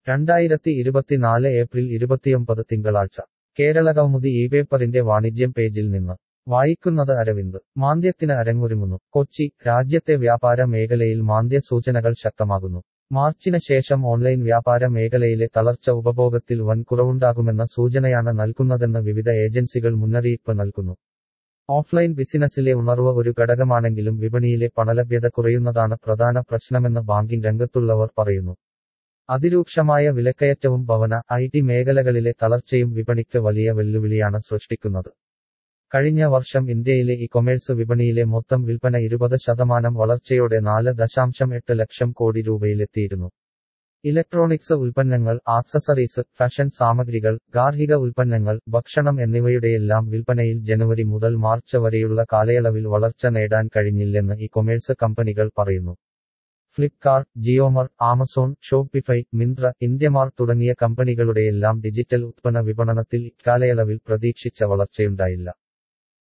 രണ്ടായിരത്തി ഇരുപത്തിനാല് ഏപ്രിൽ ഇരുപത്തിയൊമ്പത് തിങ്കളാഴ്ച കേരളകൗമുദി ഈ പേപ്പറിന്റെ വാണിജ്യം പേജിൽ നിന്ന് വായിക്കുന്നത് അരവിന്ദ് മാന്ദ്യത്തിന് അരങ്ങൊരുങ്ങുന്നു കൊച്ചി രാജ്യത്തെ വ്യാപാര മേഖലയിൽ മാന്ദ്യ സൂചനകൾ ശക്തമാകുന്നു മാർച്ചിന് ശേഷം ഓൺലൈൻ വ്യാപാര മേഖലയിലെ തളർച്ച ഉപഭോഗത്തിൽ വൻ കുറവുണ്ടാകുമെന്ന സൂചനയാണ് നൽകുന്നതെന്ന് വിവിധ ഏജൻസികൾ മുന്നറിയിപ്പ് നൽകുന്നു ഓഫ്ലൈൻ ബിസിനസ്സിലെ ഉണർവ് ഒരു ഘടകമാണെങ്കിലും വിപണിയിലെ പണലഭ്യത കുറയുന്നതാണ് പ്രധാന പ്രശ്നമെന്ന് ബാങ്കിംഗ് രംഗത്തുള്ളവർ പറയുന്നു അതിരൂക്ഷമായ വിലക്കയറ്റവും ഭവന ഐ ടി മേഖലകളിലെ തളർച്ചയും വിപണിക്ക് വലിയ വെല്ലുവിളിയാണ് സൃഷ്ടിക്കുന്നത് കഴിഞ്ഞ വർഷം ഇന്ത്യയിലെ ഇ കൊമേഴ്സ് വിപണിയിലെ മൊത്തം വിൽപ്പന ഇരുപത് ശതമാനം വളർച്ചയോടെ നാല് ദശാംശം എട്ട് ലക്ഷം കോടി രൂപയിലെത്തിയിരുന്നു ഇലക്ട്രോണിക്സ് ഉൽപ്പന്നങ്ങൾ ആക്സസറീസ് ഫാഷൻ സാമഗ്രികൾ ഗാർഹിക ഉൽപ്പന്നങ്ങൾ ഭക്ഷണം എന്നിവയുടെയെല്ലാം വിൽപ്പനയിൽ ജനുവരി മുതൽ മാർച്ച് വരെയുള്ള കാലയളവിൽ വളർച്ച നേടാൻ കഴിഞ്ഞില്ലെന്ന് ഇ കൊമേഴ്സ് കമ്പനികൾ പറയുന്നു ഫ്ലിപ്കാർട്ട് ജിയോമർ ആമസോൺ ഷോപ്പിഫൈ മിന്ത്ര ഇന്ത്യമാർ തുടങ്ങിയ കമ്പനികളുടെയെല്ലാം ഡിജിറ്റൽ ഉത്പന്ന വിപണനത്തിൽ ഇക്കാലയളവിൽ പ്രതീക്ഷിച്ച വളർച്ചയുണ്ടായില്ല